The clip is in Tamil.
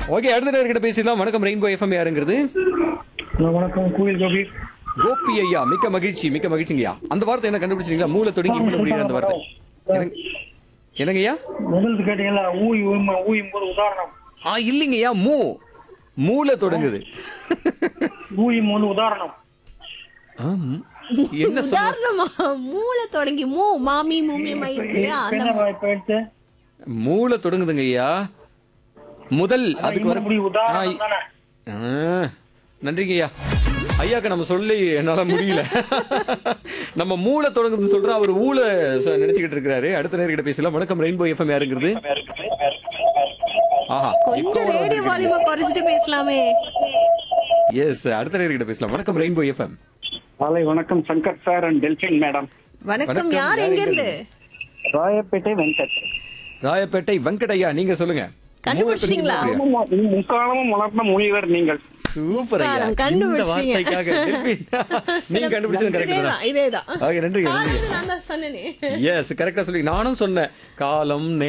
ஓகே அடுத்த நேர்கிட்ட பேசிடலாம் வணக்கம் ரெயின்போ எஃப்எம் யாருங்கிறது ஹலோ வணக்கம் கோயில் கோபி கோபி ஐயா மிக்க மகிழ்ச்சி மிக்க மகிழ்ச்சிங்கய்யா அந்த வார்த்தை என்ன கண்டுபிடிச்சிங்களா மூளை தொடங்கி இப்படி முடிகிற அந்த வார்த்தை என்னங்க- என்னங்கய்யா முதல்ல கேட்டீங்களா ஊய் ஊய் ஊயும் போது உதாரணம் ஆ இல்லைங்கய்யா மூ மூளை தொடங்குது ஊயும் போது உதாரணம் ஆ, ம். என்ன சொல்ல உதாரணமா மூளை தொடங்கி மூ மாமி மூமி மை இருக்கு இல்லையா இப்ப அந்த என்ன வாய்ப்பு எடுத்து மூளை தொடங்குதுங்க ஐயா முதல் அதுக்கு வர இப்படி உதாரணம் தானே ஆ, நன்றிங்க ஐயா ஐயாக்கு நம்ம சொல்லி என்னால முடியல நம்ம மூளை தொடங்குதுன்னு சொல்றோம் அவர் ஊழ நினைச்சுக்கிட்டு இருக்கிறாரு அடுத்த நேர்கிட்ட பேசலாம் வணக்கம் ரெயின்போ எஃப்எம் யாருங்கிறது ஆஹா கொஞ்சம் ரேடியோ வால்யூமை குறைச்சிட்டு பேசலாமே எஸ் அடுத்த நேர்கிட்ட பேசலாம் வணக்கம் ரெயின்போ எஃப்எம் காலை வணக்கம் Shankar sir and Delphin madam வணக்கம் வணக்கம், யார் யார் எங்க எங்க இருந்து ராயப்பேட்டை வெங்கட் ராயப்பேட்டை வெங்கடையா நீங்க சொல்லுங்க கண்டுபிடிச்சிட்டீங்களா? முக்காலமும் வளர்ந்த முனிவர் நீங்கள் சூப்பர் ஐயா உட்காரம், இந்த கண்டுபிடிச்சீங்க. வார்த்தைக்காக டெல்பின், நீங்க கண்டுபிடிச்சது கரெக்ட் இதேதான் இதேதான் ஓகே நன்றிங்க நன்றிங்க காலையில நான் தான் சொன்னேனே எஸ் கரெக்டா சொல்லி நானும் சொன்னேன் காலம்